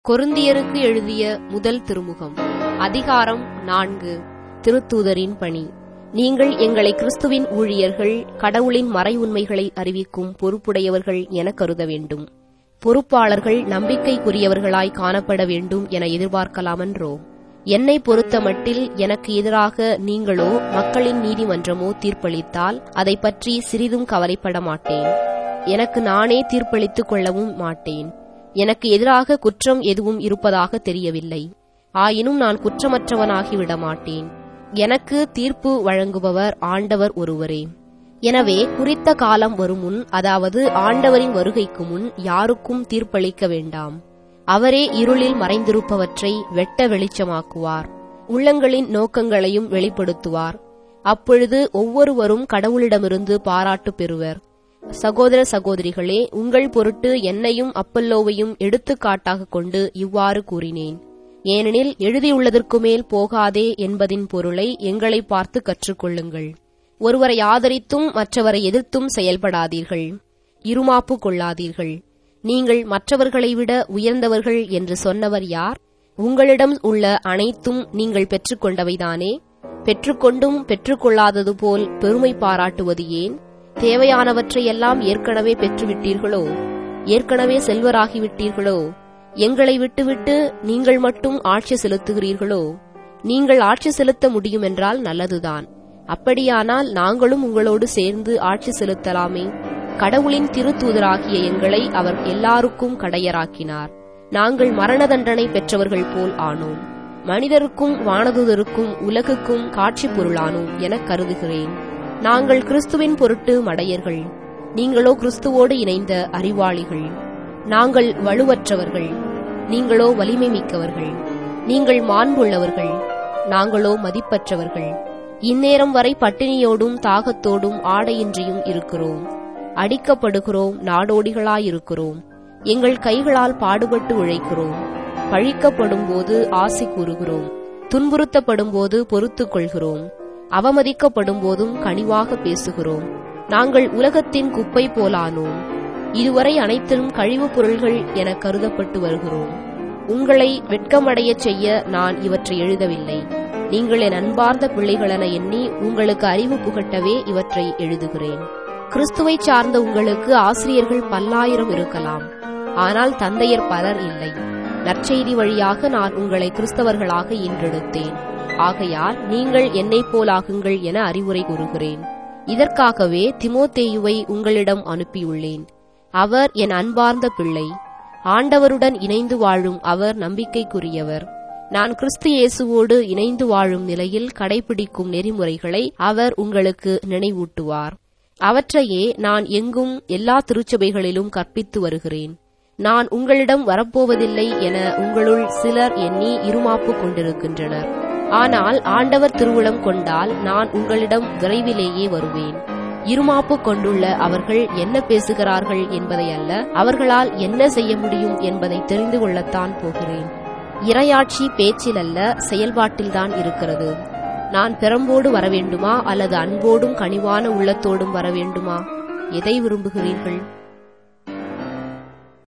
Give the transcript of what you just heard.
கொருந்தியருக்கு எழுதிய முதல் திருமுகம் அதிகாரம் நான்கு திருத்தூதரின் பணி நீங்கள் எங்களை கிறிஸ்துவின் ஊழியர்கள் கடவுளின் மறை உண்மைகளை அறிவிக்கும் பொறுப்புடையவர்கள் என கருத வேண்டும் பொறுப்பாளர்கள் நம்பிக்கைக்குரியவர்களாய் காணப்பட வேண்டும் என எதிர்பார்க்கலாமன்றோ என்னை பொறுத்தமட்டில் எனக்கு எதிராக நீங்களோ மக்களின் நீதிமன்றமோ தீர்ப்பளித்தால் அதை பற்றி சிறிதும் கவலைப்பட மாட்டேன் எனக்கு நானே தீர்ப்பளித்துக் கொள்ளவும் மாட்டேன் எனக்கு எதிராக குற்றம் எதுவும் இருப்பதாக தெரியவில்லை ஆயினும் நான் குற்றமற்றவனாகி விட மாட்டேன் எனக்கு தீர்ப்பு வழங்குபவர் ஆண்டவர் ஒருவரே எனவே குறித்த காலம் வரும் முன் அதாவது ஆண்டவரின் வருகைக்கு முன் யாருக்கும் தீர்ப்பளிக்க வேண்டாம் அவரே இருளில் மறைந்திருப்பவற்றை வெட்ட வெளிச்சமாக்குவார் உள்ளங்களின் நோக்கங்களையும் வெளிப்படுத்துவார் அப்பொழுது ஒவ்வொருவரும் கடவுளிடமிருந்து பாராட்டு பெறுவர் சகோதர சகோதரிகளே உங்கள் பொருட்டு என்னையும் அப்பல்லோவையும் எடுத்துக்காட்டாக கொண்டு இவ்வாறு கூறினேன் ஏனெனில் எழுதியுள்ளதற்கு மேல் போகாதே என்பதின் பொருளை எங்களை பார்த்து கற்றுக்கொள்ளுங்கள் ஒருவரை ஆதரித்தும் மற்றவரை எதிர்த்தும் செயல்படாதீர்கள் இருமாப்பு கொள்ளாதீர்கள் நீங்கள் மற்றவர்களை விட உயர்ந்தவர்கள் என்று சொன்னவர் யார் உங்களிடம் உள்ள அனைத்தும் நீங்கள் பெற்றுக்கொண்டவைதானே பெற்றுக்கொண்டும் பெற்றுக்கொள்ளாதது போல் பெருமை பாராட்டுவது ஏன் தேவையானவற்றையெல்லாம் ஏற்கனவே பெற்றுவிட்டீர்களோ ஏற்கனவே செல்வராகிவிட்டீர்களோ எங்களை விட்டுவிட்டு நீங்கள் மட்டும் ஆட்சி செலுத்துகிறீர்களோ நீங்கள் ஆட்சி செலுத்த முடியுமென்றால் நல்லதுதான் அப்படியானால் நாங்களும் உங்களோடு சேர்ந்து ஆட்சி செலுத்தலாமே கடவுளின் திருத்தூதராகிய எங்களை அவர் எல்லாருக்கும் கடையராக்கினார் நாங்கள் மரண தண்டனை பெற்றவர்கள் போல் ஆனோம் மனிதருக்கும் வானதுதருக்கும் உலகுக்கும் காட்சி பொருளானோம் என கருதுகிறேன் நாங்கள் கிறிஸ்துவின் பொருட்டு மடையர்கள் நீங்களோ கிறிஸ்துவோடு இணைந்த அறிவாளிகள் நாங்கள் வலுவற்றவர்கள் நீங்களோ வலிமை மிக்கவர்கள் நீங்கள் மாண்புள்ளவர்கள் நாங்களோ மதிப்பற்றவர்கள் இந்நேரம் வரை பட்டினியோடும் தாகத்தோடும் ஆடையின்றியும் இருக்கிறோம் அடிக்கப்படுகிறோம் நாடோடிகளாயிருக்கிறோம் எங்கள் கைகளால் பாடுபட்டு உழைக்கிறோம் பழிக்கப்படும் போது ஆசை கூறுகிறோம் துன்புறுத்தப்படும் போது பொறுத்துக் கொள்கிறோம் அவமதிக்கப்படும் போதும் கனிவாக பேசுகிறோம் நாங்கள் உலகத்தின் குப்பை போலானோம் இதுவரை அனைத்திலும் கழிவுப் பொருள்கள் என கருதப்பட்டு வருகிறோம் உங்களை வெட்கமடையச் செய்ய நான் இவற்றை எழுதவில்லை நீங்கள் என் அன்பார்ந்த பிள்ளைகளென எண்ணி உங்களுக்கு அறிவு புகட்டவே இவற்றை எழுதுகிறேன் கிறிஸ்துவை சார்ந்த உங்களுக்கு ஆசிரியர்கள் பல்லாயிரம் இருக்கலாம் ஆனால் தந்தையர் பலர் இல்லை நற்செய்தி வழியாக நான் உங்களை கிறிஸ்தவர்களாக ஈன்றெடுத்தேன் ஆகையால் நீங்கள் என்னைப் போலாகுங்கள் என அறிவுரை கூறுகிறேன் இதற்காகவே திமோத்தேயுவை உங்களிடம் அனுப்பியுள்ளேன் அவர் என் அன்பார்ந்த பிள்ளை ஆண்டவருடன் இணைந்து வாழும் அவர் நம்பிக்கைக்குரியவர் நான் கிறிஸ்து இயேசுவோடு இணைந்து வாழும் நிலையில் கடைபிடிக்கும் நெறிமுறைகளை அவர் உங்களுக்கு நினைவூட்டுவார் அவற்றையே நான் எங்கும் எல்லா திருச்சபைகளிலும் கற்பித்து வருகிறேன் நான் உங்களிடம் வரப்போவதில்லை என உங்களுள் சிலர் எண்ணி இருமாப்பு கொண்டிருக்கின்றனர் ஆனால் ஆண்டவர் திருவுளம் கொண்டால் நான் உங்களிடம் விரைவிலேயே வருவேன் இருமாப்பு கொண்டுள்ள அவர்கள் என்ன பேசுகிறார்கள் என்பதை அல்ல அவர்களால் என்ன செய்ய முடியும் என்பதை தெரிந்து கொள்ளத்தான் போகிறேன் இரையாட்சி பேச்சில் அல்ல செயல்பாட்டில்தான் இருக்கிறது நான் பெரம்போடு வரவேண்டுமா அல்லது அன்போடும் கனிவான உள்ளத்தோடும் வரவேண்டுமா எதை விரும்புகிறீர்கள்